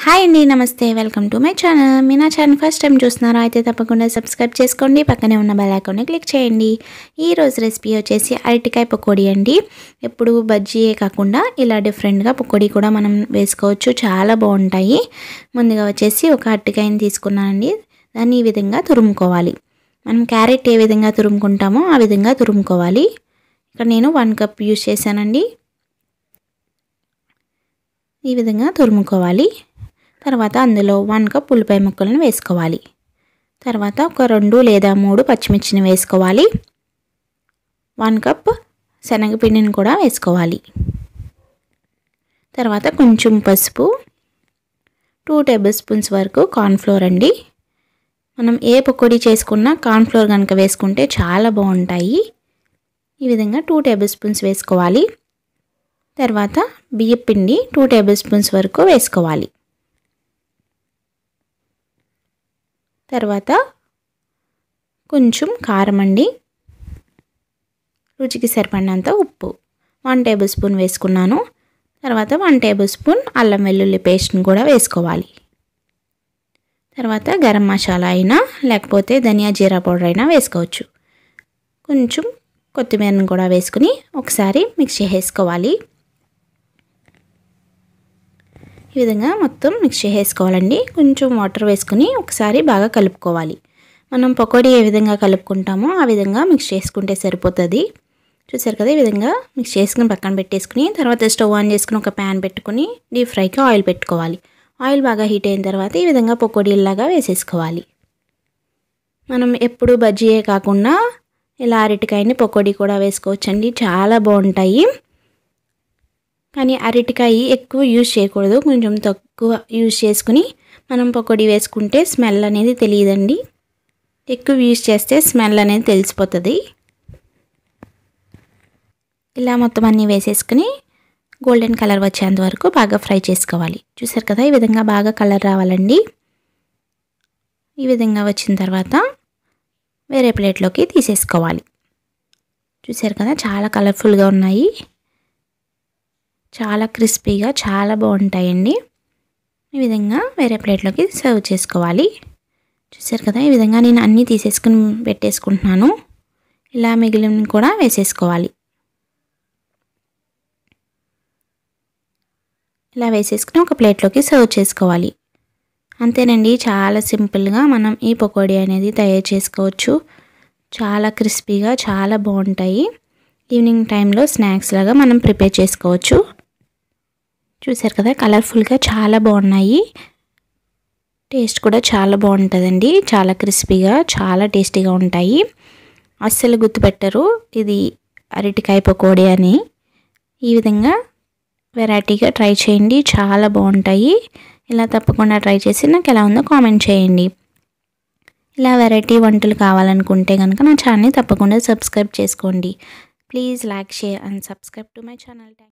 hi అండి నమస్తే welcome to my channel మీ నా ఛానల్ ఫస్ట్ టైం చూస్తున్నారా అయితే తప్పకుండా సబ్స్క్రైబ్ చేసుకోండి పక్కనే ఉన్న బెల్ ఐకాన్ని క్లిక్ చేయండి ఈ రోజు రెసిపీ వచ్చేసి అరటికాయ పకోడీ అండి ఎప్పుడు బజ్జీయే కాకుండా ఇలా డిఫరెంట్గా పకోడీ కూడా మనం వేసుకోవచ్చు చాలా బాగుంటాయి ముందుగా వచ్చేసి ఒక అరటికాయని తీసుకున్నానండి దాన్ని ఈ విధంగా తురుముకోవాలి మనం క్యారెట్ ఏ విధంగా తురుముకుంటామో ఆ విధంగా తురుముకోవాలి ఇక్కడ నేను వన్ కప్ యూస్ చేశానండి ఈ విధంగా తురుముకోవాలి తర్వాత అందులో వన్ కప్ ఉల్లిపాయ ముక్కలను వేసుకోవాలి తర్వాత ఒక రెండు లేదా మూడు పచ్చిమిర్చిని వేసుకోవాలి వన్ కప్ శనగపిండిని కూడా వేసుకోవాలి తర్వాత కొంచెం పసుపు టూ టేబుల్ స్పూన్స్ వరకు కార్న్ఫ్లోర్ అండి మనం ఏ పకోడీ చేసుకున్నా కార్న్ఫ్లోర్ కనుక వేసుకుంటే చాలా బాగుంటాయి ఈ విధంగా టూ టేబుల్ స్పూన్స్ వేసుకోవాలి తర్వాత బియ్యం పిండి టూ టేబుల్ స్పూన్స్ వరకు వేసుకోవాలి తర్వాత కొంచెం కారం అండి రుచికి సరిపడినంత ఉప్పు వన్ టేబుల్ స్పూన్ వేసుకున్నాను తర్వాత వన్ టేబుల్ స్పూన్ అల్లం వెల్లుల్లి పేస్ట్ని కూడా వేసుకోవాలి తర్వాత గరం మసాలా అయినా లేకపోతే ధనియా జీరా పౌడర్ అయినా వేసుకోవచ్చు కొంచెం కొత్తిమీరను కూడా వేసుకుని ఒకసారి మిక్స్ చేసేసుకోవాలి ఈ విధంగా మొత్తం మిక్స్ చేసేసుకోవాలండి కొంచెం వాటర్ వేసుకుని ఒకసారి బాగా కలుపుకోవాలి మనం పకోడీ ఏ విధంగా కలుపుకుంటామో ఆ విధంగా మిక్స్ చేసుకుంటే సరిపోతుంది చూసారు కదా ఈ విధంగా మిక్స్ చేసుకుని పక్కన పెట్టేసుకుని తర్వాత స్టవ్ ఆన్ చేసుకుని ఒక ప్యాన్ పెట్టుకుని డీప్ ఫ్రైకి ఆయిల్ పెట్టుకోవాలి ఆయిల్ బాగా హీట్ అయిన తర్వాత ఈ విధంగా పకోడీలాగా వేసేసుకోవాలి మనం ఎప్పుడు బజ్జీయే కాకుండా ఇలా అరటికాయని పకోడీ కూడా వేసుకోవచ్చండి చాలా బాగుంటాయి కానీ అరటికాయ ఎక్కువ యూజ్ చేయకూడదు కొంచెం తక్కువ యూజ్ చేసుకుని మనం పకోడీ వేసుకుంటే స్మెల్ అనేది తెలియదండి ఎక్కువ యూజ్ చేస్తే స్మెల్ అనేది తెలిసిపోతుంది ఇలా మొత్తం అన్నీ వేసేసుకుని గోల్డెన్ కలర్ వచ్చేంత వరకు బాగా ఫ్రై చేసుకోవాలి చూసారు కదా ఈ విధంగా బాగా కలర్ రావాలండి ఈ విధంగా వచ్చిన తర్వాత వేరే ప్లేట్లోకి తీసేసుకోవాలి చూసారు కదా చాలా కలర్ఫుల్గా ఉన్నాయి చాలా క్రిస్పీగా చాలా బాగుంటాయండి ఈ విధంగా వేరే ప్లేట్లోకి సర్వ్ చేసుకోవాలి చూసారు కదా ఈ విధంగా నేను అన్నీ తీసేసుకుని పెట్టేసుకుంటున్నాను ఇలా మిగిలిన కూడా వేసేసుకోవాలి ఇలా వేసేసుకుని ఒక ప్లేట్లోకి సర్వ్ చేసుకోవాలి అంతేనండి చాలా సింపుల్గా మనం ఈ పకోడీ అనేది తయారు చేసుకోవచ్చు చాలా క్రిస్పీగా చాలా బాగుంటాయి ఈవినింగ్ టైంలో స్నాక్స్ లాగా మనం ప్రిపేర్ చేసుకోవచ్చు చూసారు కదా కలర్ఫుల్గా చాలా బాగున్నాయి టేస్ట్ కూడా చాలా బాగుంటుందండి చాలా క్రిస్పీగా చాలా టేస్టీగా ఉంటాయి అస్సలు గుర్తుపెట్టరు ఇది అరటికాయ పకోడీ అని ఈ విధంగా వెరైటీగా ట్రై చేయండి చాలా బాగుంటాయి ఇలా తప్పకుండా ట్రై చేసి నాకు ఎలా ఉందో కామెంట్ చేయండి ఇలా వెరైటీ వంటలు కావాలనుకుంటే కనుక నా ఛానల్ని తప్పకుండా సబ్స్క్రైబ్ చేసుకోండి please like share and subscribe to my channel